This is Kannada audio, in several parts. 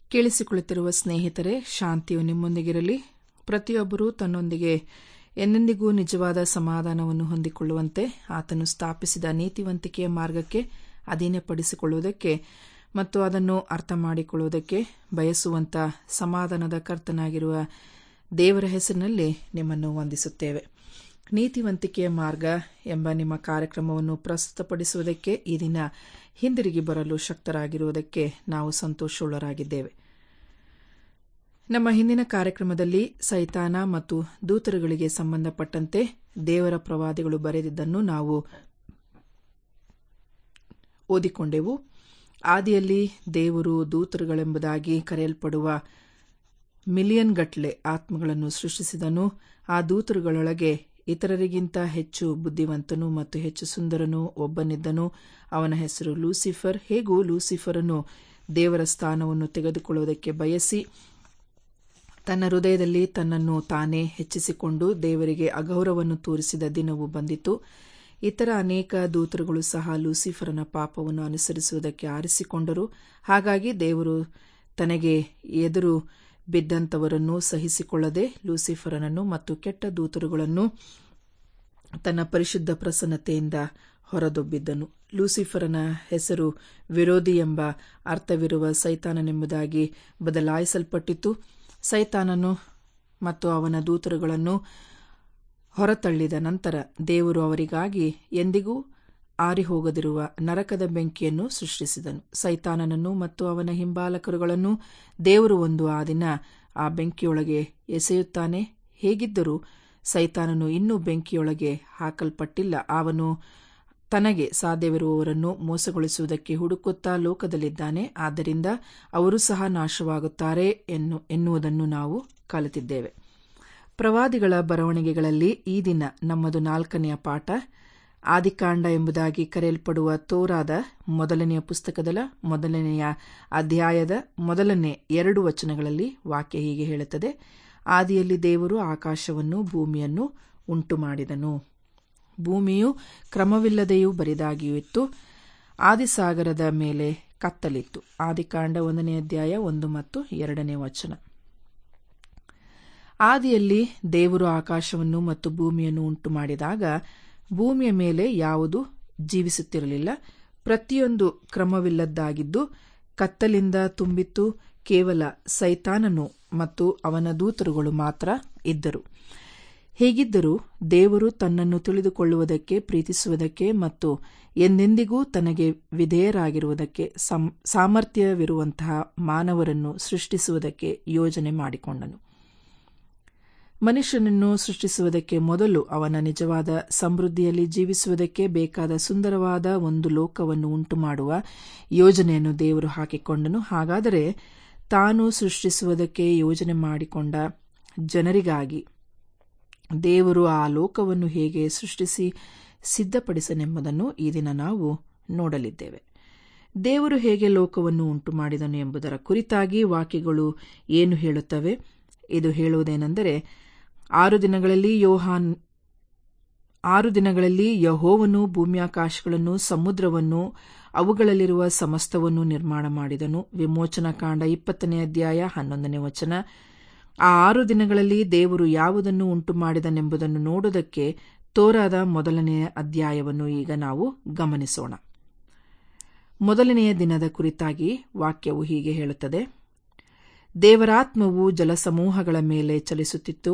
ಕೇಳಿಸಿಕೊಳ್ಳುತ್ತಿರುವ ಸ್ನೇಹಿತರೆ ಶಾಂತಿಯು ನಿಮ್ಮೊಂದಿಗಿರಲಿ ಪ್ರತಿಯೊಬ್ಬರೂ ತನ್ನೊಂದಿಗೆ ಎಂದೆಂದಿಗೂ ನಿಜವಾದ ಸಮಾಧಾನವನ್ನು ಹೊಂದಿಕೊಳ್ಳುವಂತೆ ಆತನು ಸ್ಥಾಪಿಸಿದ ನೀತಿವಂತಿಕೆಯ ಮಾರ್ಗಕ್ಕೆ ಅಧೀನಪಡಿಸಿಕೊಳ್ಳುವುದಕ್ಕೆ ಮತ್ತು ಅದನ್ನು ಅರ್ಥ ಮಾಡಿಕೊಳ್ಳುವುದಕ್ಕೆ ಬಯಸುವಂತ ಸಮಾಧಾನದ ಕರ್ತನಾಗಿರುವ ದೇವರ ಹೆಸರಿನಲ್ಲಿ ನಿಮ್ಮನ್ನು ವಂದಿಸುತ್ತೇವೆ ನೀತಿವಂತಿಕೆಯ ಮಾರ್ಗ ಎಂಬ ನಿಮ್ಮ ಕಾರ್ಯಕ್ರಮವನ್ನು ಪ್ರಸ್ತುತಪಡಿಸುವುದಕ್ಕೆ ಈ ದಿನ ಹಿಂದಿರುಗಿ ಬರಲು ಶಕ್ತರಾಗಿರುವುದಕ್ಕೆ ನಾವು ಸಂತೋಷವುಳ್ಳರಾಗಿದ್ದೇವೆ ನಮ್ಮ ಹಿಂದಿನ ಕಾರ್ಯಕ್ರಮದಲ್ಲಿ ಸೈತಾನ ಮತ್ತು ದೂತರುಗಳಿಗೆ ಸಂಬಂಧಪಟ್ಟಂತೆ ದೇವರ ಪ್ರವಾದಿಗಳು ಬರೆದಿದ್ದನ್ನು ನಾವು ಓದಿಕೊಂಡೆವು ಆದಿಯಲ್ಲಿ ದೇವರು ದೂತರುಗಳೆಂಬುದಾಗಿ ಕರೆಯಲ್ಪಡುವ ಮಿಲಿಯನ್ ಗಟ್ಲೆ ಆತ್ಮಗಳನ್ನು ಸೃಷ್ಟಿಸಿದನು ಆ ದೂತರುಗಳೊಳಗೆ ಇತರರಿಗಿಂತ ಹೆಚ್ಚು ಬುದ್ಧಿವಂತನು ಮತ್ತು ಹೆಚ್ಚು ಸುಂದರನು ಒಬ್ಬನಿದ್ದನು ಅವನ ಹೆಸರು ಲೂಸಿಫರ್ ಹೇಗೂ ಲೂಸಿಫರನು ದೇವರ ಸ್ಥಾನವನ್ನು ತೆಗೆದುಕೊಳ್ಳುವುದಕ್ಕೆ ಬಯಸಿ ತನ್ನ ಹೃದಯದಲ್ಲಿ ತನ್ನನ್ನು ತಾನೇ ಹೆಚ್ಚಿಸಿಕೊಂಡು ದೇವರಿಗೆ ಅಗೌರವವನ್ನು ತೋರಿಸಿದ ದಿನವು ಬಂದಿತು ಇತರ ಅನೇಕ ದೂತರುಗಳು ಸಹ ಲೂಸಿಫರನ ಪಾಪವನ್ನು ಅನುಸರಿಸುವುದಕ್ಕೆ ಆರಿಸಿಕೊಂಡರು ಹಾಗಾಗಿ ದೇವರು ತನಗೆ ಎದುರು ಬಿದ್ದಂತವರನ್ನು ಸಹಿಸಿಕೊಳ್ಳದೆ ಲೂಸಿಫರನನ್ನು ಮತ್ತು ಕೆಟ್ಟ ದೂತರುಗಳನ್ನು ತನ್ನ ಪರಿಶುದ್ಧ ಪ್ರಸನ್ನತೆಯಿಂದ ಹೊರದೊಬ್ಬಿದ್ದನು ಲೂಸಿಫರನ ಹೆಸರು ವಿರೋಧಿ ಎಂಬ ಅರ್ಥವಿರುವ ಸೈತಾನನೆಂಬುದಾಗಿ ಬದಲಾಯಿಸಲ್ಪಟ್ಟಿತು ಸೈತಾನನು ಮತ್ತು ಅವನ ದೂತರುಗಳನ್ನು ಹೊರತಳ್ಳಿದ ನಂತರ ದೇವರು ಅವರಿಗಾಗಿ ಎಂದಿಗೂ ಆರಿಹೋಗದಿರುವ ನರಕದ ಬೆಂಕಿಯನ್ನು ಸೃಷ್ಟಿಸಿದನು ಸೈತಾನನನ್ನು ಮತ್ತು ಅವನ ಹಿಂಬಾಲಕರುಗಳನ್ನು ದೇವರು ಒಂದು ಆ ದಿನ ಆ ಬೆಂಕಿಯೊಳಗೆ ಎಸೆಯುತ್ತಾನೆ ಹೇಗಿದ್ದರೂ ಸೈತಾನನು ಇನ್ನೂ ಬೆಂಕಿಯೊಳಗೆ ಹಾಕಲ್ಪಟ್ಟಿಲ್ಲ ಅವನು ತನಗೆ ಸಾಧ್ಯವಿರುವವರನ್ನು ಮೋಸಗೊಳಿಸುವುದಕ್ಕೆ ಹುಡುಕುತ್ತಾ ಲೋಕದಲ್ಲಿದ್ದಾನೆ ಆದ್ದರಿಂದ ಅವರು ಸಹ ನಾಶವಾಗುತ್ತಾರೆ ಎನ್ನು ಎನ್ನುವುದನ್ನು ನಾವು ಕಲಿತಿದ್ದೇವೆ ಪ್ರವಾದಿಗಳ ಬರವಣಿಗೆಗಳಲ್ಲಿ ಈ ದಿನ ನಮ್ಮದು ನಾಲ್ಕನೆಯ ಪಾಠ ಆದಿಕಾಂಡ ಎಂಬುದಾಗಿ ಕರೆಯಲ್ಪಡುವ ತೋರಾದ ಮೊದಲನೆಯ ಪುಸ್ತಕದ ಮೊದಲನೆಯ ಅಧ್ಯಾಯದ ಮೊದಲನೇ ಎರಡು ವಚನಗಳಲ್ಲಿ ವಾಕ್ಯ ಹೀಗೆ ಹೇಳುತ್ತದೆ ಆದಿಯಲ್ಲಿ ದೇವರು ಆಕಾಶವನ್ನು ಭೂಮಿಯನ್ನು ಉಂಟು ಮಾಡಿದನು ಭೂಮಿಯು ಕ್ರಮವಿಲ್ಲದೆಯೂ ಬರಿದಾಗಿಯೂ ಇತ್ತು ಆದಿಸಾಗರದ ಮೇಲೆ ಕತ್ತಲಿತ್ತು ಆದಿಕಾಂಡ ಒಂದನೇ ಅಧ್ಯಾಯ ಒಂದು ಮತ್ತು ಎರಡನೇ ವಚನ ಆದಿಯಲ್ಲಿ ದೇವರು ಆಕಾಶವನ್ನು ಮತ್ತು ಭೂಮಿಯನ್ನು ಉಂಟು ಮಾಡಿದಾಗ ಭೂಮಿಯ ಮೇಲೆ ಯಾವುದು ಜೀವಿಸುತ್ತಿರಲಿಲ್ಲ ಪ್ರತಿಯೊಂದು ಕ್ರಮವಿಲ್ಲದ್ದಾಗಿದ್ದು ಕತ್ತಲಿಂದ ತುಂಬಿತ್ತು ಕೇವಲ ಸೈತಾನನು ಮತ್ತು ಅವನ ದೂತರುಗಳು ಮಾತ್ರ ಇದ್ದರು ಹೇಗಿದ್ದರೂ ದೇವರು ತನ್ನನ್ನು ತಿಳಿದುಕೊಳ್ಳುವುದಕ್ಕೆ ಪ್ರೀತಿಸುವುದಕ್ಕೆ ಮತ್ತು ಎಂದೆಂದಿಗೂ ತನಗೆ ವಿಧೇಯರಾಗಿರುವುದಕ್ಕೆ ಸಾಮರ್ಥ್ಯವಿರುವಂತಹ ಮಾನವರನ್ನು ಸೃಷ್ಟಿಸುವುದಕ್ಕೆ ಯೋಜನೆ ಮಾಡಿಕೊಂಡನು ಮನುಷ್ಯನನ್ನು ಸೃಷ್ಟಿಸುವುದಕ್ಕೆ ಮೊದಲು ಅವನ ನಿಜವಾದ ಸಮೃದ್ಧಿಯಲ್ಲಿ ಜೀವಿಸುವುದಕ್ಕೆ ಬೇಕಾದ ಸುಂದರವಾದ ಒಂದು ಲೋಕವನ್ನು ಉಂಟುಮಾಡುವ ಯೋಜನೆಯನ್ನು ದೇವರು ಹಾಕಿಕೊಂಡನು ಹಾಗಾದರೆ ತಾನು ಸೃಷ್ಟಿಸುವುದಕ್ಕೆ ಯೋಜನೆ ಮಾಡಿಕೊಂಡ ಜನರಿಗಾಗಿ ದೇವರು ಆ ಲೋಕವನ್ನು ಹೇಗೆ ಸೃಷ್ಟಿಸಿ ಸಿದ್ಧಪಡಿಸನೆಂಬುದನ್ನು ಈ ದಿನ ನಾವು ನೋಡಲಿದ್ದೇವೆ ದೇವರು ಹೇಗೆ ಲೋಕವನ್ನು ಉಂಟು ಮಾಡಿದನು ಎಂಬುದರ ಕುರಿತಾಗಿ ವಾಕ್ಯಗಳು ಏನು ಹೇಳುತ್ತವೆ ಇದು ಹೇಳುವುದೇನೆಂದರೆ ಆರು ದಿನಗಳಲ್ಲಿ ಯೋಹಾನ್ ಆರು ದಿನಗಳಲ್ಲಿ ಯಹೋವನು ಭೂಮ್ಯಾಕಾಶಗಳನ್ನು ಸಮುದ್ರವನ್ನು ಅವುಗಳಲ್ಲಿರುವ ಸಮಸ್ತವನ್ನು ನಿರ್ಮಾಣ ಮಾಡಿದನು ವಿಮೋಚನಾ ಕಾಂಡ ಇಪ್ಪತ್ತನೇ ಅಧ್ಯಾಯ ಹನ್ನೊಂದನೇ ವಚನ ಆ ಆರು ದಿನಗಳಲ್ಲಿ ದೇವರು ಯಾವುದನ್ನು ಉಂಟು ಮಾಡಿದನೆಂಬುದನ್ನು ನೋಡುವುದಕ್ಕೆ ತೋರಾದ ಮೊದಲನೆಯ ಅಧ್ಯಾಯವನ್ನು ಈಗ ನಾವು ಗಮನಿಸೋಣ ಮೊದಲನೆಯ ದಿನದ ಕುರಿತಾಗಿ ವಾಕ್ಯವು ಹೀಗೆ ಹೇಳುತ್ತದೆ ದೇವರಾತ್ಮವು ಜಲಸಮೂಹಗಳ ಮೇಲೆ ಚಲಿಸುತ್ತಿತ್ತು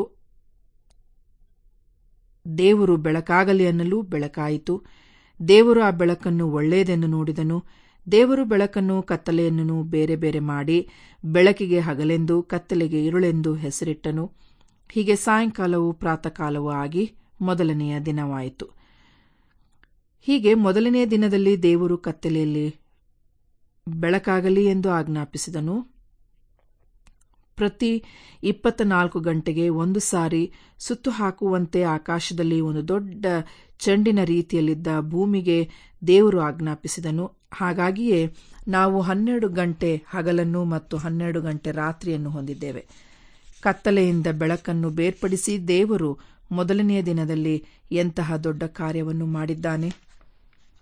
ದೇವರು ಬೆಳಕಾಗಲಿ ಅನ್ನಲು ಬೆಳಕಾಯಿತು ದೇವರು ಆ ಬೆಳಕನ್ನು ಒಳ್ಳೆಯದೆಂದು ನೋಡಿದನು ದೇವರು ಬೆಳಕನ್ನು ಕತ್ತಲೆಯನ್ನು ಬೇರೆ ಬೇರೆ ಮಾಡಿ ಬೆಳಕಿಗೆ ಹಗಲೆಂದು ಕತ್ತಲೆಗೆ ಇರುಳೆಂದು ಹೆಸರಿಟ್ಟನು ಹೀಗೆ ಸಾಯಂಕಾಲವೂ ಪ್ರಾತಃಕಾಲವೂ ಆಗಿ ಮೊದಲನೆಯ ದಿನವಾಯಿತು ಹೀಗೆ ಮೊದಲನೆಯ ದಿನದಲ್ಲಿ ದೇವರು ಕತ್ತಲೆಯಲ್ಲಿ ಬೆಳಕಾಗಲಿ ಎಂದು ಆಜ್ಞಾಪಿಸಿದನು ಪ್ರತಿ ಇಪ್ಪತ್ತ ನಾಲ್ಕು ಗಂಟೆಗೆ ಒಂದು ಸಾರಿ ಸುತ್ತು ಹಾಕುವಂತೆ ಆಕಾಶದಲ್ಲಿ ಒಂದು ದೊಡ್ಡ ಚೆಂಡಿನ ರೀತಿಯಲ್ಲಿದ್ದ ಭೂಮಿಗೆ ದೇವರು ಆಜ್ಞಾಪಿಸಿದನು ಹಾಗಾಗಿಯೇ ನಾವು ಹನ್ನೆರಡು ಗಂಟೆ ಹಗಲನ್ನು ಮತ್ತು ಹನ್ನೆರಡು ಗಂಟೆ ರಾತ್ರಿಯನ್ನು ಹೊಂದಿದ್ದೇವೆ ಕತ್ತಲೆಯಿಂದ ಬೆಳಕನ್ನು ಬೇರ್ಪಡಿಸಿ ದೇವರು ಮೊದಲನೆಯ ದಿನದಲ್ಲಿ ಎಂತಹ ದೊಡ್ಡ ಕಾರ್ಯವನ್ನು ಮಾಡಿದ್ದಾನೆ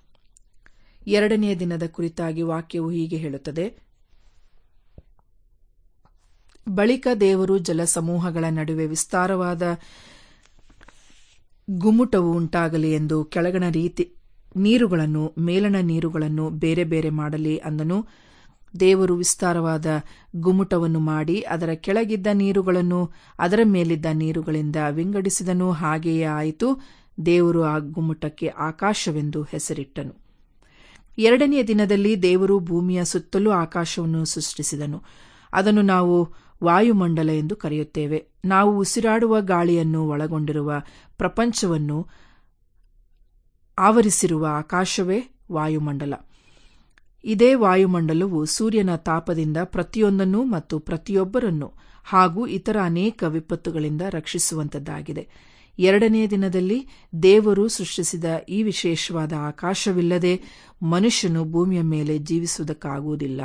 ಎರಡನೆಯ ದಿನದ ಕುರಿತಾಗಿ ವಾಕ್ಯವು ಹೀಗೆ ಹೇಳುತ್ತದೆ ಬಳಿಕ ದೇವರು ಜಲಸಮೂಹಗಳ ನಡುವೆ ವಿಸ್ತಾರವಾದ ಗುಮ್ಮಟವು ಉಂಟಾಗಲಿ ಎಂದು ಕೆಳಗಣ ರೀತಿ ನೀರುಗಳನ್ನು ಮೇಲಣ ನೀರುಗಳನ್ನು ಬೇರೆ ಬೇರೆ ಮಾಡಲಿ ಅಂದನು ದೇವರು ವಿಸ್ತಾರವಾದ ಗುಮ್ಮಟವನ್ನು ಮಾಡಿ ಅದರ ಕೆಳಗಿದ್ದ ನೀರುಗಳನ್ನು ಅದರ ಮೇಲಿದ್ದ ನೀರುಗಳಿಂದ ವಿಂಗಡಿಸಿದನು ಹಾಗೆಯೇ ಆಯಿತು ದೇವರು ಆ ಗುಮ್ಮಟಕ್ಕೆ ಆಕಾಶವೆಂದು ಹೆಸರಿಟ್ಟನು ಎರಡನೆಯ ದಿನದಲ್ಲಿ ದೇವರು ಭೂಮಿಯ ಸುತ್ತಲೂ ಆಕಾಶವನ್ನು ಸೃಷ್ಟಿಸಿದನು ಅದನ್ನು ನಾವು ವಾಯುಮಂಡಲ ಎಂದು ಕರೆಯುತ್ತೇವೆ ನಾವು ಉಸಿರಾಡುವ ಗಾಳಿಯನ್ನು ಒಳಗೊಂಡಿರುವ ಪ್ರಪಂಚವನ್ನು ಆವರಿಸಿರುವ ಆಕಾಶವೇ ವಾಯುಮಂಡಲ ಇದೇ ವಾಯುಮಂಡಲವು ಸೂರ್ಯನ ತಾಪದಿಂದ ಪ್ರತಿಯೊಂದನ್ನು ಮತ್ತು ಪ್ರತಿಯೊಬ್ಬರನ್ನು ಹಾಗೂ ಇತರ ಅನೇಕ ವಿಪತ್ತುಗಳಿಂದ ರಕ್ಷಿಸುವಂತದ್ದಾಗಿದೆ ಎರಡನೇ ದಿನದಲ್ಲಿ ದೇವರು ಸೃಷ್ಟಿಸಿದ ಈ ವಿಶೇಷವಾದ ಆಕಾಶವಿಲ್ಲದೆ ಮನುಷ್ಯನು ಭೂಮಿಯ ಮೇಲೆ ಜೀವಿಸುವುದಕ್ಕಾಗುವುದಿಲ್ಲ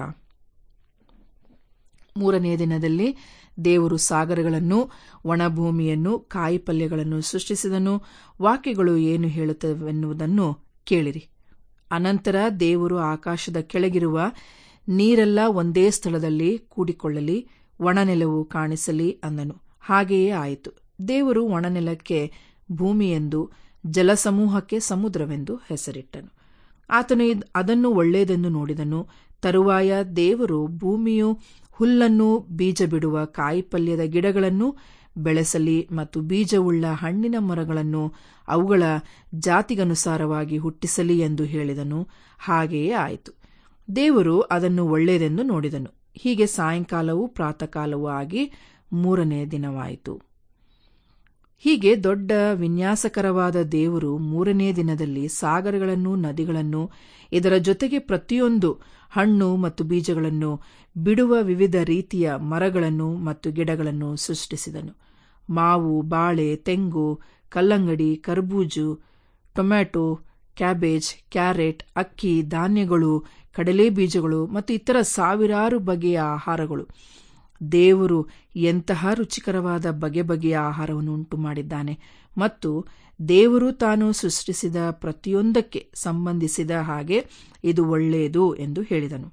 ಮೂರನೇ ದಿನದಲ್ಲಿ ದೇವರು ಸಾಗರಗಳನ್ನು ಒಣಭೂಮಿಯನ್ನು ಕಾಯಿಪಲ್ಯಗಳನ್ನು ಸೃಷ್ಟಿಸಿದನು ವಾಕ್ಯಗಳು ಏನು ಹೇಳುತ್ತವೆನ್ನುವುದನ್ನು ಕೇಳಿರಿ ಅನಂತರ ದೇವರು ಆಕಾಶದ ಕೆಳಗಿರುವ ನೀರೆಲ್ಲ ಒಂದೇ ಸ್ಥಳದಲ್ಲಿ ಕೂಡಿಕೊಳ್ಳಲಿ ಒಣನೆಲವು ಕಾಣಿಸಲಿ ಅಂದನು ಹಾಗೆಯೇ ಆಯಿತು ದೇವರು ಒಣನೆಲಕ್ಕೆ ಭೂಮಿಯೆಂದು ಜಲಸಮೂಹಕ್ಕೆ ಸಮುದ್ರವೆಂದು ಹೆಸರಿಟ್ಟನು ಆತನು ಅದನ್ನು ಒಳ್ಳೆಯದೆಂದು ನೋಡಿದನು ತರುವಾಯ ದೇವರು ಭೂಮಿಯು ಹುಲ್ಲನ್ನು ಬೀಜ ಬಿಡುವ ಕಾಯಿಪಲ್ಯದ ಗಿಡಗಳನ್ನು ಬೆಳೆಸಲಿ ಮತ್ತು ಬೀಜವುಳ್ಳ ಹಣ್ಣಿನ ಮರಗಳನ್ನು ಅವುಗಳ ಜಾತಿಗನುಸಾರವಾಗಿ ಹುಟ್ಟಿಸಲಿ ಎಂದು ಹೇಳಿದನು ಹಾಗೆಯೇ ಆಯಿತು ದೇವರು ಅದನ್ನು ಒಳ್ಳೆಯದೆಂದು ನೋಡಿದನು ಹೀಗೆ ಸಾಯಂಕಾಲವೂ ಪ್ರಾತಃಕಾಲವೂ ಆಗಿ ಮೂರನೇ ದಿನವಾಯಿತು ಹೀಗೆ ದೊಡ್ಡ ವಿನ್ಯಾಸಕರವಾದ ದೇವರು ಮೂರನೇ ದಿನದಲ್ಲಿ ಸಾಗರಗಳನ್ನು ನದಿಗಳನ್ನು ಇದರ ಜೊತೆಗೆ ಪ್ರತಿಯೊಂದು ಹಣ್ಣು ಮತ್ತು ಬೀಜಗಳನ್ನು ಬಿಡುವ ವಿವಿಧ ರೀತಿಯ ಮರಗಳನ್ನು ಮತ್ತು ಗಿಡಗಳನ್ನು ಸೃಷ್ಟಿಸಿದನು ಮಾವು ಬಾಳೆ ತೆಂಗು ಕಲ್ಲಂಗಡಿ ಕರ್ಬೂಜು ಟೊಮ್ಯಾಟೊ ಕ್ಯಾಬೇಜ್ ಕ್ಯಾರೆಟ್ ಅಕ್ಕಿ ಧಾನ್ಯಗಳು ಕಡಲೆ ಬೀಜಗಳು ಮತ್ತು ಇತರ ಸಾವಿರಾರು ಬಗೆಯ ಆಹಾರಗಳು ದೇವರು ಎಂತಹ ರುಚಿಕರವಾದ ಬಗೆ ಬಗೆಯ ಆಹಾರವನ್ನು ಉಂಟು ಮಾಡಿದ್ದಾನೆ ಮತ್ತು ದೇವರು ತಾನು ಸೃಷ್ಟಿಸಿದ ಪ್ರತಿಯೊಂದಕ್ಕೆ ಸಂಬಂಧಿಸಿದ ಹಾಗೆ ಇದು ಒಳ್ಳೆಯದು ಎಂದು ಹೇಳಿದನು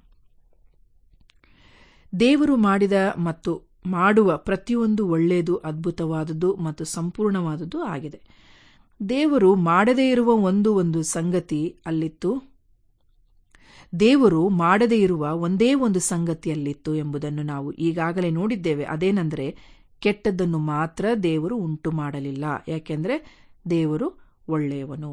ದೇವರು ಮಾಡಿದ ಮತ್ತು ಮಾಡುವ ಪ್ರತಿಯೊಂದು ಒಳ್ಳೆಯದು ಅದ್ಭುತವಾದುದು ಮತ್ತು ಸಂಪೂರ್ಣವಾದುದು ಆಗಿದೆ ದೇವರು ಮಾಡದೇ ಇರುವ ಒಂದು ಒಂದು ಸಂಗತಿ ಅಲ್ಲಿತ್ತು ದೇವರು ಮಾಡದೇ ಇರುವ ಒಂದೇ ಒಂದು ಸಂಗತಿಯಲ್ಲಿತ್ತು ಎಂಬುದನ್ನು ನಾವು ಈಗಾಗಲೇ ನೋಡಿದ್ದೇವೆ ಅದೇನೆಂದರೆ ಕೆಟ್ಟದ್ದನ್ನು ಮಾತ್ರ ದೇವರು ಉಂಟು ಮಾಡಲಿಲ್ಲ ಯಾಕೆಂದರೆ ದೇವರು ಒಳ್ಳೆಯವನು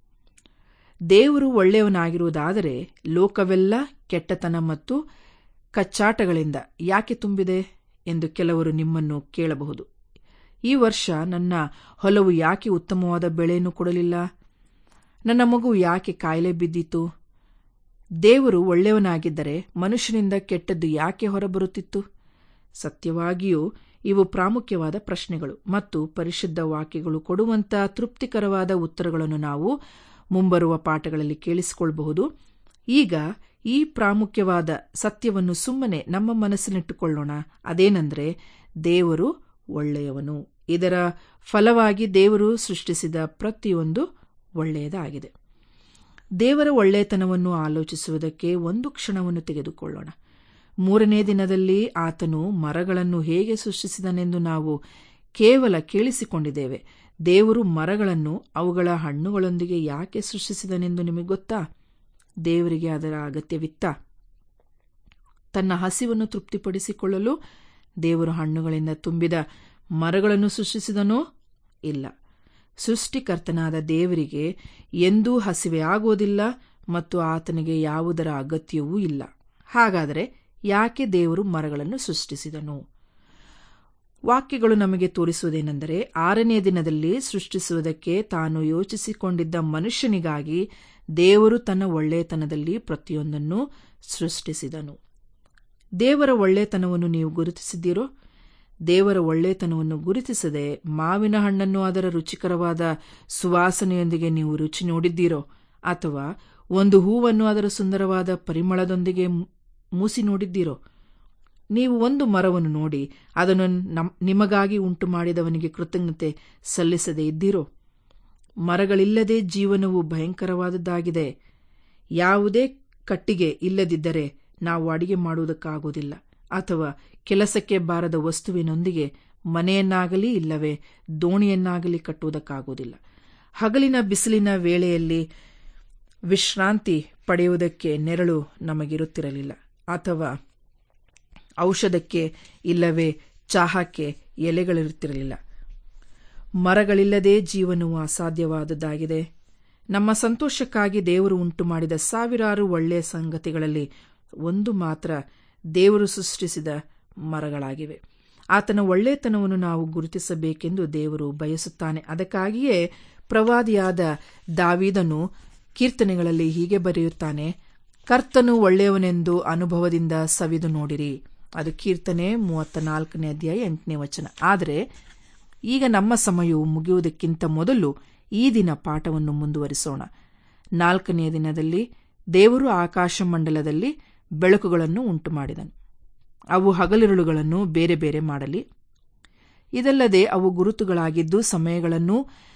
ದೇವರು ಒಳ್ಳೆಯವನಾಗಿರುವುದಾದರೆ ಲೋಕವೆಲ್ಲ ಕೆಟ್ಟತನ ಮತ್ತು ಕಚ್ಚಾಟಗಳಿಂದ ಯಾಕೆ ತುಂಬಿದೆ ಎಂದು ಕೆಲವರು ನಿಮ್ಮನ್ನು ಕೇಳಬಹುದು ಈ ವರ್ಷ ನನ್ನ ಹೊಲವು ಯಾಕೆ ಉತ್ತಮವಾದ ಬೆಳೆಯನ್ನು ಕೊಡಲಿಲ್ಲ ನನ್ನ ಮಗು ಯಾಕೆ ಕಾಯಿಲೆ ಬಿದ್ದಿತು ದೇವರು ಒಳ್ಳೆಯವನಾಗಿದ್ದರೆ ಮನುಷ್ಯನಿಂದ ಕೆಟ್ಟದ್ದು ಯಾಕೆ ಹೊರಬರುತ್ತಿತ್ತು ಸತ್ಯವಾಗಿಯೂ ಇವು ಪ್ರಾಮುಖ್ಯವಾದ ಪ್ರಶ್ನೆಗಳು ಮತ್ತು ಪರಿಶುದ್ಧ ವಾಕ್ಯಗಳು ಕೊಡುವಂತ ತೃಪ್ತಿಕರವಾದ ಉತ್ತರಗಳನ್ನು ನಾವು ಮುಂಬರುವ ಪಾಠಗಳಲ್ಲಿ ಕೇಳಿಸಿಕೊಳ್ಳಬಹುದು ಈಗ ಈ ಪ್ರಾಮುಖ್ಯವಾದ ಸತ್ಯವನ್ನು ಸುಮ್ಮನೆ ನಮ್ಮ ಮನಸ್ಸಿನಿಟ್ಟುಕೊಳ್ಳೋಣ ಅದೇನೆಂದರೆ ದೇವರು ಒಳ್ಳೆಯವನು ಇದರ ಫಲವಾಗಿ ದೇವರು ಸೃಷ್ಟಿಸಿದ ಪ್ರತಿಯೊಂದು ಒಳ್ಳೆಯದಾಗಿದೆ ದೇವರ ಒಳ್ಳೆಯತನವನ್ನು ಆಲೋಚಿಸುವುದಕ್ಕೆ ಒಂದು ಕ್ಷಣವನ್ನು ತೆಗೆದುಕೊಳ್ಳೋಣ ಮೂರನೇ ದಿನದಲ್ಲಿ ಆತನು ಮರಗಳನ್ನು ಹೇಗೆ ಸೃಷ್ಟಿಸಿದನೆಂದು ನಾವು ಕೇವಲ ಕೇಳಿಸಿಕೊಂಡಿದ್ದೇವೆ ದೇವರು ಮರಗಳನ್ನು ಅವುಗಳ ಹಣ್ಣುಗಳೊಂದಿಗೆ ಯಾಕೆ ಸೃಷ್ಟಿಸಿದನೆಂದು ನಿಮಗೆ ಗೊತ್ತಾ ದೇವರಿಗೆ ಅದರ ಅಗತ್ಯವಿತ್ತ ತನ್ನ ಹಸಿವನ್ನು ತೃಪ್ತಿಪಡಿಸಿಕೊಳ್ಳಲು ದೇವರು ಹಣ್ಣುಗಳಿಂದ ತುಂಬಿದ ಮರಗಳನ್ನು ಸೃಷ್ಟಿಸಿದನೋ ಇಲ್ಲ ಸೃಷ್ಟಿಕರ್ತನಾದ ದೇವರಿಗೆ ಎಂದೂ ಹಸಿವೆ ಆಗುವುದಿಲ್ಲ ಮತ್ತು ಆತನಿಗೆ ಯಾವುದರ ಅಗತ್ಯವೂ ಇಲ್ಲ ಹಾಗಾದರೆ ಯಾಕೆ ದೇವರು ಮರಗಳನ್ನು ಸೃಷ್ಟಿಸಿದನು ವಾಕ್ಯಗಳು ನಮಗೆ ತೋರಿಸುವುದೇನೆಂದರೆ ಆರನೇ ದಿನದಲ್ಲಿ ಸೃಷ್ಟಿಸುವುದಕ್ಕೆ ತಾನು ಯೋಚಿಸಿಕೊಂಡಿದ್ದ ಮನುಷ್ಯನಿಗಾಗಿ ದೇವರು ತನ್ನ ಒಳ್ಳೆಯತನದಲ್ಲಿ ಪ್ರತಿಯೊಂದನ್ನು ಸೃಷ್ಟಿಸಿದನು ದೇವರ ಒಳ್ಳೆಯತನವನ್ನು ನೀವು ಗುರುತಿಸಿದ್ದೀರೋ ದೇವರ ಒಳ್ಳೆಯತನವನ್ನು ಗುರುತಿಸದೆ ಮಾವಿನ ಹಣ್ಣನ್ನು ಅದರ ರುಚಿಕರವಾದ ಸುವಾಸನೆಯೊಂದಿಗೆ ನೀವು ರುಚಿ ನೋಡಿದ್ದೀರೋ ಅಥವಾ ಒಂದು ಹೂವನ್ನು ಅದರ ಸುಂದರವಾದ ಪರಿಮಳದೊಂದಿಗೆ ಮೂಸಿ ನೋಡಿದ್ದೀರೋ ನೀವು ಒಂದು ಮರವನ್ನು ನೋಡಿ ಅದನ್ನು ನಿಮಗಾಗಿ ಉಂಟು ಮಾಡಿದವನಿಗೆ ಕೃತಜ್ಞತೆ ಸಲ್ಲಿಸದೇ ಇದ್ದೀರೋ ಮರಗಳಿಲ್ಲದೆ ಜೀವನವು ಭಯಂಕರವಾದದ್ದಾಗಿದೆ ಯಾವುದೇ ಕಟ್ಟಿಗೆ ಇಲ್ಲದಿದ್ದರೆ ನಾವು ಅಡಿಗೆ ಮಾಡುವುದಕ್ಕಾಗುವುದಿಲ್ಲ ಅಥವಾ ಕೆಲಸಕ್ಕೆ ಬಾರದ ವಸ್ತುವಿನೊಂದಿಗೆ ಮನೆಯನ್ನಾಗಲಿ ಇಲ್ಲವೇ ದೋಣಿಯನ್ನಾಗಲಿ ಕಟ್ಟುವುದಕ್ಕಾಗುವುದಿಲ್ಲ ಹಗಲಿನ ಬಿಸಿಲಿನ ವೇಳೆಯಲ್ಲಿ ವಿಶ್ರಾಂತಿ ಪಡೆಯುವುದಕ್ಕೆ ನೆರಳು ನಮಗಿರುತ್ತಿರಲಿಲ್ಲ ಅಥವಾ ಔಷಧಕ್ಕೆ ಇಲ್ಲವೇ ಚಾಹಕ್ಕೆ ಎಲೆಗಳಿರುತ್ತಿರಲಿಲ್ಲ ಮರಗಳಿಲ್ಲದೆ ಜೀವನವು ಅಸಾಧ್ಯವಾದದ್ದಾಗಿದೆ ನಮ್ಮ ಸಂತೋಷಕ್ಕಾಗಿ ದೇವರು ಉಂಟು ಮಾಡಿದ ಸಾವಿರಾರು ಒಳ್ಳೆಯ ಸಂಗತಿಗಳಲ್ಲಿ ಒಂದು ಮಾತ್ರ ದೇವರು ಸೃಷ್ಟಿಸಿದ ಮರಗಳಾಗಿವೆ ಆತನ ಒಳ್ಳೆತನವನ್ನು ನಾವು ಗುರುತಿಸಬೇಕೆಂದು ದೇವರು ಬಯಸುತ್ತಾನೆ ಅದಕ್ಕಾಗಿಯೇ ಪ್ರವಾದಿಯಾದ ದಾವಿದನು ಕೀರ್ತನೆಗಳಲ್ಲಿ ಹೀಗೆ ಬರೆಯುತ್ತಾನೆ ಕರ್ತನು ಒಳ್ಳೆಯವನೆಂದು ಅನುಭವದಿಂದ ಸವಿದು ನೋಡಿರಿ ಅದು ಕೀರ್ತನೆ ಮೂವತ್ತ ನಾಲ್ಕನೇ ಅಧ್ಯಾಯ ಎಂಟನೇ ವಚನ ಆದರೆ ಈಗ ನಮ್ಮ ಸಮಯವು ಮುಗಿಯುವುದಕ್ಕಿಂತ ಮೊದಲು ಈ ದಿನ ಪಾಠವನ್ನು ಮುಂದುವರಿಸೋಣ ನಾಲ್ಕನೆಯ ದಿನದಲ್ಲಿ ದೇವರು ಆಕಾಶ ಮಂಡಲದಲ್ಲಿ ಬೆಳಕುಗಳನ್ನು ಉಂಟು ಮಾಡಿದನು ಅವು ಹಗಲಿರುಳುಗಳನ್ನು ಬೇರೆ ಬೇರೆ ಮಾಡಲಿ ಇದಲ್ಲದೆ ಅವು ಗುರುತುಗಳಾಗಿದ್ದು ಸಮಯಗಳನ್ನು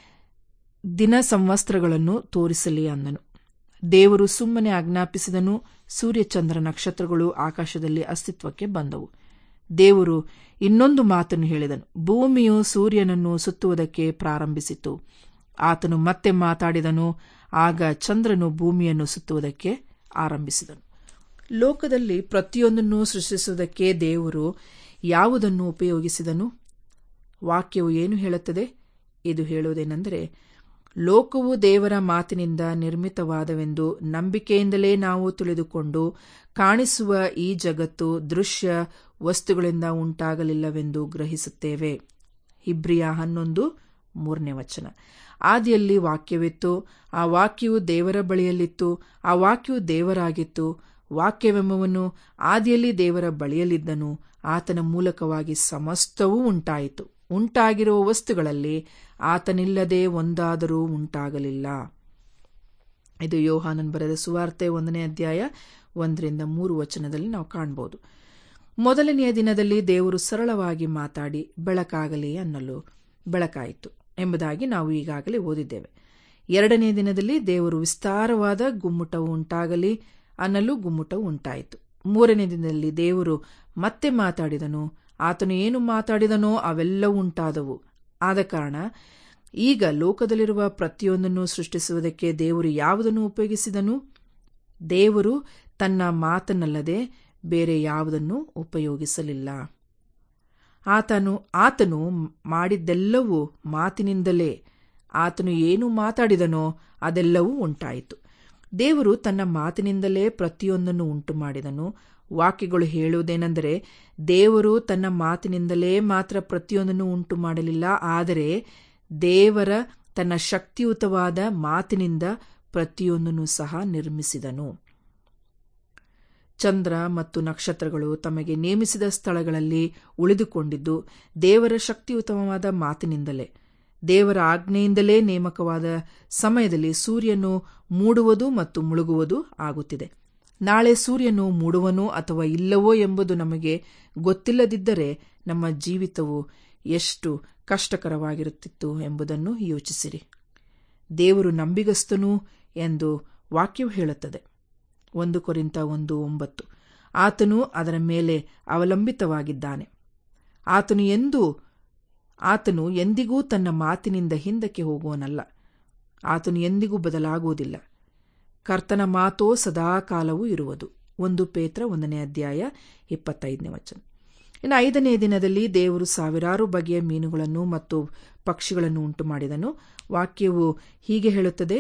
ದಿನ ಸಂವಸ್ತ್ರಗಳನ್ನು ತೋರಿಸಲಿ ಅಂದನು ದೇವರು ಸುಮ್ಮನೆ ಆಜ್ಞಾಪಿಸಿದನು ಸೂರ್ಯಚಂದ್ರ ನಕ್ಷತ್ರಗಳು ಆಕಾಶದಲ್ಲಿ ಅಸ್ತಿತ್ವಕ್ಕೆ ಬಂದವು ದೇವರು ಇನ್ನೊಂದು ಮಾತನ್ನು ಹೇಳಿದನು ಭೂಮಿಯು ಸೂರ್ಯನನ್ನು ಸುತ್ತುವುದಕ್ಕೆ ಪ್ರಾರಂಭಿಸಿತು ಆತನು ಮತ್ತೆ ಮಾತಾಡಿದನು ಆಗ ಚಂದ್ರನು ಭೂಮಿಯನ್ನು ಸುತ್ತುವುದಕ್ಕೆ ಆರಂಭಿಸಿದನು ಲೋಕದಲ್ಲಿ ಪ್ರತಿಯೊಂದನ್ನು ಸೃಷ್ಟಿಸುವುದಕ್ಕೆ ದೇವರು ಯಾವುದನ್ನು ಉಪಯೋಗಿಸಿದನು ವಾಕ್ಯವು ಏನು ಹೇಳುತ್ತದೆ ಇದು ಹೇಳುವುದೇನೆಂದರೆ ಲೋಕವು ದೇವರ ಮಾತಿನಿಂದ ನಿರ್ಮಿತವಾದವೆಂದು ನಂಬಿಕೆಯಿಂದಲೇ ನಾವು ತಿಳಿದುಕೊಂಡು ಕಾಣಿಸುವ ಈ ಜಗತ್ತು ದೃಶ್ಯ ವಸ್ತುಗಳಿಂದ ಉಂಟಾಗಲಿಲ್ಲವೆಂದು ಗ್ರಹಿಸುತ್ತೇವೆ ಇಬ್ರಿಯ ಹನ್ನೊಂದು ಮೂರನೇ ವಚನ ಆದಿಯಲ್ಲಿ ವಾಕ್ಯವಿತ್ತು ಆ ವಾಕ್ಯವು ದೇವರ ಬಳಿಯಲ್ಲಿತ್ತು ಆ ವಾಕ್ಯವು ದೇವರಾಗಿತ್ತು ವಾಕ್ಯವೆಂಬವನು ಆದಿಯಲ್ಲಿ ದೇವರ ಬಳಿಯಲ್ಲಿದ್ದನು ಆತನ ಮೂಲಕವಾಗಿ ಸಮಸ್ತವೂ ಉಂಟಾಯಿತು ಉಂಟಾಗಿರುವ ವಸ್ತುಗಳಲ್ಲಿ ಆತನಿಲ್ಲದೆ ಒಂದಾದರೂ ಉಂಟಾಗಲಿಲ್ಲ ಇದು ಯೋಹಾನನ್ ಬರೆದ ಸುವಾರ್ತೆ ಒಂದನೇ ಅಧ್ಯಾಯ ಒಂದರಿಂದ ಮೂರು ವಚನದಲ್ಲಿ ನಾವು ಕಾಣಬಹುದು ಮೊದಲನೆಯ ದಿನದಲ್ಲಿ ದೇವರು ಸರಳವಾಗಿ ಮಾತಾಡಿ ಬೆಳಕಾಗಲಿ ಅನ್ನಲು ಬೆಳಕಾಯಿತು ಎಂಬುದಾಗಿ ನಾವು ಈಗಾಗಲೇ ಓದಿದ್ದೇವೆ ಎರಡನೇ ದಿನದಲ್ಲಿ ದೇವರು ವಿಸ್ತಾರವಾದ ಗುಮ್ಮಟವು ಉಂಟಾಗಲಿ ಅನ್ನಲು ಗುಮ್ಮಟವು ಉಂಟಾಯಿತು ಮೂರನೇ ದಿನದಲ್ಲಿ ದೇವರು ಮತ್ತೆ ಮಾತಾಡಿದನು ಆತನು ಏನು ಮಾತಾಡಿದನೋ ಅವೆಲ್ಲವೂ ಉಂಟಾದವು ಆದ ಕಾರಣ ಈಗ ಲೋಕದಲ್ಲಿರುವ ಪ್ರತಿಯೊಂದನ್ನು ಸೃಷ್ಟಿಸುವುದಕ್ಕೆ ದೇವರು ಯಾವುದನ್ನು ಉಪಯೋಗಿಸಿದನು ದೇವರು ತನ್ನ ಮಾತನ್ನಲ್ಲದೆ ಬೇರೆ ಯಾವುದನ್ನು ಉಪಯೋಗಿಸಲಿಲ್ಲ ಆತನು ಆತನು ಮಾಡಿದ್ದೆಲ್ಲವೂ ಮಾತಿನಿಂದಲೇ ಆತನು ಏನು ಮಾತಾಡಿದನೋ ಅದೆಲ್ಲವೂ ಉಂಟಾಯಿತು ದೇವರು ತನ್ನ ಮಾತಿನಿಂದಲೇ ಪ್ರತಿಯೊಂದನ್ನು ಉಂಟು ಮಾಡಿದನು ವಾಕ್ಯಗಳು ಹೇಳುವುದೇನೆಂದರೆ ದೇವರು ತನ್ನ ಮಾತಿನಿಂದಲೇ ಮಾತ್ರ ಪ್ರತಿಯೊಂದನ್ನು ಉಂಟು ಮಾಡಲಿಲ್ಲ ಆದರೆ ದೇವರ ತನ್ನ ಶಕ್ತಿಯುತವಾದ ಮಾತಿನಿಂದ ಪ್ರತಿಯೊಂದನ್ನು ಸಹ ನಿರ್ಮಿಸಿದನು ಚಂದ್ರ ಮತ್ತು ನಕ್ಷತ್ರಗಳು ತಮಗೆ ನೇಮಿಸಿದ ಸ್ಥಳಗಳಲ್ಲಿ ಉಳಿದುಕೊಂಡಿದ್ದು ದೇವರ ಶಕ್ತಿಯುತವಾದ ಮಾತಿನಿಂದಲೇ ದೇವರ ಆಜ್ಞೆಯಿಂದಲೇ ನೇಮಕವಾದ ಸಮಯದಲ್ಲಿ ಸೂರ್ಯನು ಮೂಡುವುದು ಮತ್ತು ಮುಳುಗುವುದು ಆಗುತ್ತಿದೆ ನಾಳೆ ಸೂರ್ಯನು ಮೂಡುವನೋ ಅಥವಾ ಇಲ್ಲವೋ ಎಂಬುದು ನಮಗೆ ಗೊತ್ತಿಲ್ಲದಿದ್ದರೆ ನಮ್ಮ ಜೀವಿತವು ಎಷ್ಟು ಕಷ್ಟಕರವಾಗಿರುತ್ತಿತ್ತು ಎಂಬುದನ್ನು ಯೋಚಿಸಿರಿ ದೇವರು ನಂಬಿಗಸ್ತನು ಎಂದು ವಾಕ್ಯವು ಹೇಳುತ್ತದೆ ಒಂದು ಕೊರಿಂತ ಒಂದು ಒಂಬತ್ತು ಆತನು ಅದರ ಮೇಲೆ ಅವಲಂಬಿತವಾಗಿದ್ದಾನೆ ಆತನು ಎಂದೂ ಆತನು ಎಂದಿಗೂ ತನ್ನ ಮಾತಿನಿಂದ ಹಿಂದಕ್ಕೆ ಹೋಗುವನಲ್ಲ ಆತನು ಎಂದಿಗೂ ಬದಲಾಗುವುದಿಲ್ಲ ಕರ್ತನ ಮಾತೋ ಸದಾಕಾಲವೂ ಇರುವುದು ಒಂದು ಪೇತ್ರ ಒಂದನೇ ಅಧ್ಯಾಯ ಇಪ್ಪತ್ತೈದನೇ ವಚನ ಇನ್ನು ಐದನೇ ದಿನದಲ್ಲಿ ದೇವರು ಸಾವಿರಾರು ಬಗೆಯ ಮೀನುಗಳನ್ನು ಮತ್ತು ಪಕ್ಷಿಗಳನ್ನು ಉಂಟು ಮಾಡಿದನು ವಾಕ್ಯವು ಹೀಗೆ ಹೇಳುತ್ತದೆ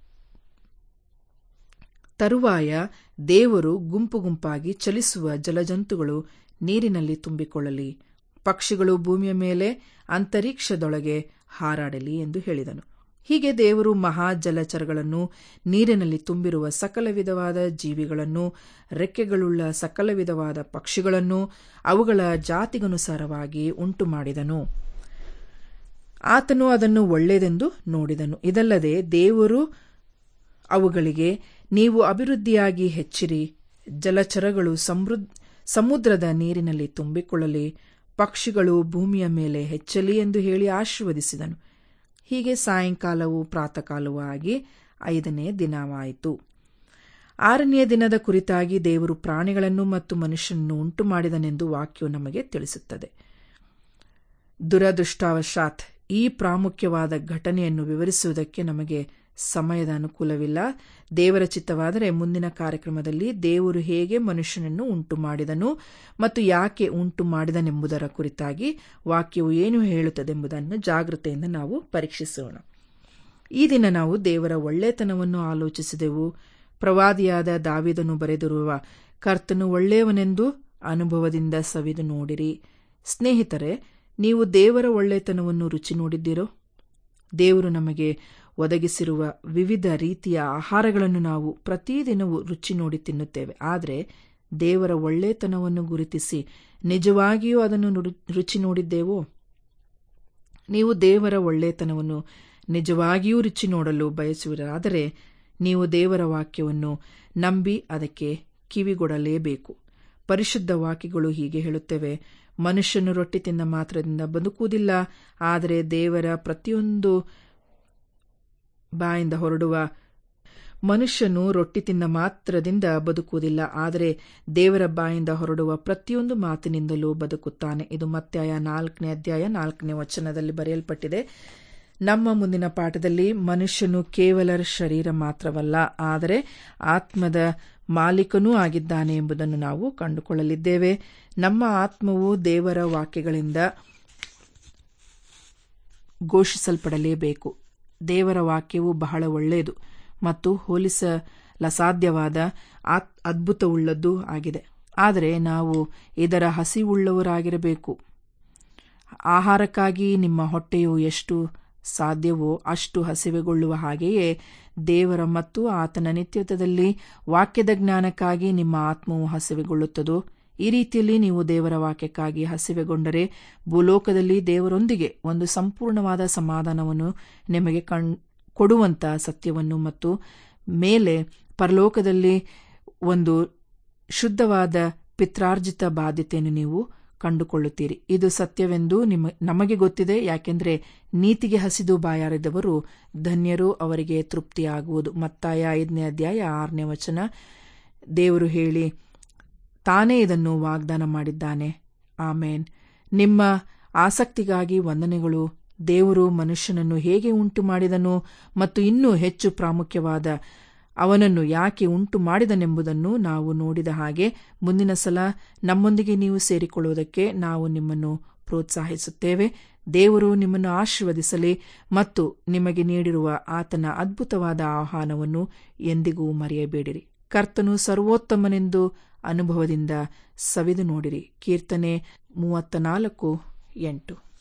ತರುವಾಯ ದೇವರು ಗುಂಪು ಗುಂಪಾಗಿ ಚಲಿಸುವ ಜಲಜಂತುಗಳು ನೀರಿನಲ್ಲಿ ತುಂಬಿಕೊಳ್ಳಲಿ ಪಕ್ಷಿಗಳು ಭೂಮಿಯ ಮೇಲೆ ಅಂತರಿಕ್ಷದೊಳಗೆ ಹಾರಾಡಲಿ ಎಂದು ಹೇಳಿದನು ಹೀಗೆ ದೇವರು ಮಹಾ ಜಲಚರಗಳನ್ನು ನೀರಿನಲ್ಲಿ ತುಂಬಿರುವ ಸಕಲ ವಿಧವಾದ ಜೀವಿಗಳನ್ನು ರೆಕ್ಕೆಗಳುಳ್ಳ ಸಕಲ ವಿಧವಾದ ಪಕ್ಷಿಗಳನ್ನು ಅವುಗಳ ಜಾತಿಗನುಸಾರವಾಗಿ ಉಂಟು ಮಾಡಿದನು ಆತನು ಅದನ್ನು ಒಳ್ಳೆಯದೆಂದು ನೋಡಿದನು ಇದಲ್ಲದೆ ದೇವರು ಅವುಗಳಿಗೆ ನೀವು ಅಭಿವೃದ್ಧಿಯಾಗಿ ಹೆಚ್ಚಿರಿ ಜಲಚರಗಳು ಸಮೃದ್ಧ ಸಮುದ್ರದ ನೀರಿನಲ್ಲಿ ತುಂಬಿಕೊಳ್ಳಲಿ ಪಕ್ಷಿಗಳು ಭೂಮಿಯ ಮೇಲೆ ಹೆಚ್ಚಲಿ ಎಂದು ಹೇಳಿ ಆಶೀರ್ವದಿಸಿದನು ಹೀಗೆ ಸಾಯಂಕಾಲವೂ ಪ್ರಾತಃಕಾಲವೂ ಆಗಿ ಐದನೇ ದಿನವಾಯಿತು ಆರನೆಯ ದಿನದ ಕುರಿತಾಗಿ ದೇವರು ಪ್ರಾಣಿಗಳನ್ನು ಮತ್ತು ಮನುಷ್ಯನನ್ನು ಉಂಟು ಮಾಡಿದನೆಂದು ವಾಕ್ಯವು ನಮಗೆ ತಿಳಿಸುತ್ತದೆ ದುರದೃಷ್ಟವಶಾತ್ ಈ ಪ್ರಾಮುಖ್ಯವಾದ ಘಟನೆಯನ್ನು ವಿವರಿಸುವುದಕ್ಕೆ ನಮಗೆ ಸಮಯದ ಅನುಕೂಲವಿಲ್ಲ ದೇವರ ಚಿತ್ತವಾದರೆ ಮುಂದಿನ ಕಾರ್ಯಕ್ರಮದಲ್ಲಿ ದೇವರು ಹೇಗೆ ಮನುಷ್ಯನನ್ನು ಉಂಟು ಮಾಡಿದನು ಮತ್ತು ಯಾಕೆ ಉಂಟು ಮಾಡಿದನೆಂಬುದರ ಕುರಿತಾಗಿ ವಾಕ್ಯವು ಏನು ಹೇಳುತ್ತದೆಂಬುದನ್ನು ಜಾಗೃತೆಯಿಂದ ನಾವು ಪರೀಕ್ಷಿಸೋಣ ಈ ದಿನ ನಾವು ದೇವರ ಒಳ್ಳೆತನವನ್ನು ಆಲೋಚಿಸಿದೆವು ಪ್ರವಾದಿಯಾದ ದಾವಿದನು ಬರೆದಿರುವ ಕರ್ತನು ಒಳ್ಳೆಯವನೆಂದು ಅನುಭವದಿಂದ ಸವಿದು ನೋಡಿರಿ ಸ್ನೇಹಿತರೆ ನೀವು ದೇವರ ಒಳ್ಳೆತನವನ್ನು ರುಚಿ ನೋಡಿದ್ದೀರೋ ದೇವರು ನಮಗೆ ಒದಗಿಸಿರುವ ವಿವಿಧ ರೀತಿಯ ಆಹಾರಗಳನ್ನು ನಾವು ಪ್ರತಿದಿನವೂ ರುಚಿ ನೋಡಿ ತಿನ್ನುತ್ತೇವೆ ಆದರೆ ದೇವರ ಒಳ್ಳೆತನವನ್ನು ಗುರುತಿಸಿ ನಿಜವಾಗಿಯೂ ಅದನ್ನು ರುಚಿ ನೋಡಿದ್ದೇವೋ ನೀವು ದೇವರ ಒಳ್ಳೆತನವನ್ನು ನಿಜವಾಗಿಯೂ ರುಚಿ ನೋಡಲು ಬಯಸುವಿರಾದರೆ ನೀವು ದೇವರ ವಾಕ್ಯವನ್ನು ನಂಬಿ ಅದಕ್ಕೆ ಕಿವಿಗೊಡಲೇಬೇಕು ಪರಿಶುದ್ಧ ವಾಕ್ಯಗಳು ಹೀಗೆ ಹೇಳುತ್ತವೆ ಮನುಷ್ಯನು ರೊಟ್ಟಿ ತಿಂದ ಮಾತ್ರದಿಂದ ಬದುಕುವುದಿಲ್ಲ ಆದರೆ ದೇವರ ಪ್ರತಿಯೊಂದು ಬಾಯಿಂದ ಹೊರಡುವ ಮನುಷ್ಯನು ರೊಟ್ಟಿ ತಿಂದ ಮಾತ್ರದಿಂದ ಬದುಕುವುದಿಲ್ಲ ಆದರೆ ದೇವರ ಬಾಯಿಂದ ಹೊರಡುವ ಪ್ರತಿಯೊಂದು ಮಾತಿನಿಂದಲೂ ಬದುಕುತ್ತಾನೆ ಇದು ಮತ್ತಾಯ ನಾಲ್ಕನೇ ಅಧ್ಯಾಯ ನಾಲ್ಕನೇ ವಚನದಲ್ಲಿ ಬರೆಯಲ್ಪಟ್ಟಿದೆ ನಮ್ಮ ಮುಂದಿನ ಪಾಠದಲ್ಲಿ ಮನುಷ್ಯನು ಕೇವಲ ಶರೀರ ಮಾತ್ರವಲ್ಲ ಆದರೆ ಆತ್ಮದ ಮಾಲೀಕನೂ ಆಗಿದ್ದಾನೆ ಎಂಬುದನ್ನು ನಾವು ಕಂಡುಕೊಳ್ಳಲಿದ್ದೇವೆ ನಮ್ಮ ಆತ್ಮವು ದೇವರ ವಾಕ್ಯಗಳಿಂದ ಘೋಷಿಸಲ್ಪಡಲೇಬೇಕು ದೇವರ ವಾಕ್ಯವು ಬಹಳ ಒಳ್ಳೆಯದು ಮತ್ತು ಹೋಲಿಸಲಸಾಧ್ಯವಾದ ಅದ್ಭುತವುಳ್ಳದ್ದೂ ಆಗಿದೆ ಆದರೆ ನಾವು ಇದರ ಹಸಿವುಳ್ಳವರಾಗಿರಬೇಕು ಆಹಾರಕ್ಕಾಗಿ ನಿಮ್ಮ ಹೊಟ್ಟೆಯು ಎಷ್ಟು ಸಾಧ್ಯವೋ ಅಷ್ಟು ಹಸಿವೆಗೊಳ್ಳುವ ಹಾಗೆಯೇ ದೇವರ ಮತ್ತು ಆತನ ನಿತ್ಯತ್ವದಲ್ಲಿ ವಾಕ್ಯದ ಜ್ಞಾನಕ್ಕಾಗಿ ನಿಮ್ಮ ಆತ್ಮವು ಹಸಿವೆಗೊಳ್ಳುತ್ತದೋ ಈ ರೀತಿಯಲ್ಲಿ ನೀವು ದೇವರ ವಾಕ್ಯಕ್ಕಾಗಿ ಹಸಿವೆಗೊಂಡರೆ ಭೂಲೋಕದಲ್ಲಿ ದೇವರೊಂದಿಗೆ ಒಂದು ಸಂಪೂರ್ಣವಾದ ಸಮಾಧಾನವನ್ನು ನಿಮಗೆ ಕಣ್ ಕೊಡುವಂತ ಸತ್ಯವನ್ನು ಮತ್ತು ಮೇಲೆ ಪರಲೋಕದಲ್ಲಿ ಒಂದು ಶುದ್ಧವಾದ ಪಿತ್ರಾರ್ಜಿತ ಬಾಧ್ಯತೆಯನ್ನು ನೀವು ಕಂಡುಕೊಳ್ಳುತ್ತೀರಿ ಇದು ಸತ್ಯವೆಂದು ನಿಮ್ಮ ನಮಗೆ ಗೊತ್ತಿದೆ ಯಾಕೆಂದರೆ ನೀತಿಗೆ ಹಸಿದು ಬಾಯಾರಿದವರು ಧನ್ಯರು ಅವರಿಗೆ ತೃಪ್ತಿಯಾಗುವುದು ಮತ್ತಾಯ ಐದನೇ ಅಧ್ಯಾಯ ಆರನೇ ವಚನ ದೇವರು ಹೇಳಿ ತಾನೇ ಇದನ್ನು ವಾಗ್ದಾನ ಮಾಡಿದ್ದಾನೆ ಆಮೇನ್ ನಿಮ್ಮ ಆಸಕ್ತಿಗಾಗಿ ವಂದನೆಗಳು ದೇವರು ಮನುಷ್ಯನನ್ನು ಹೇಗೆ ಉಂಟು ಮಾಡಿದನು ಮತ್ತು ಇನ್ನೂ ಹೆಚ್ಚು ಪ್ರಾಮುಖ್ಯವಾದ ಅವನನ್ನು ಯಾಕೆ ಉಂಟು ಮಾಡಿದನೆಂಬುದನ್ನು ನಾವು ನೋಡಿದ ಹಾಗೆ ಮುಂದಿನ ಸಲ ನಮ್ಮೊಂದಿಗೆ ನೀವು ಸೇರಿಕೊಳ್ಳುವುದಕ್ಕೆ ನಾವು ನಿಮ್ಮನ್ನು ಪ್ರೋತ್ಸಾಹಿಸುತ್ತೇವೆ ದೇವರು ನಿಮ್ಮನ್ನು ಆಶೀರ್ವದಿಸಲಿ ಮತ್ತು ನಿಮಗೆ ನೀಡಿರುವ ಆತನ ಅದ್ಭುತವಾದ ಆಹ್ವಾನವನ್ನು ಎಂದಿಗೂ ಮರೆಯಬೇಡಿರಿ ಕರ್ತನು ಸರ್ವೋತ್ತಮನೆಂದು ಅನುಭವದಿಂದ ಸವಿದು ನೋಡಿರಿ ಕೀರ್ತನೆ ಮೂವತ್ತ ನಾಲ್ಕು ಎಂಟು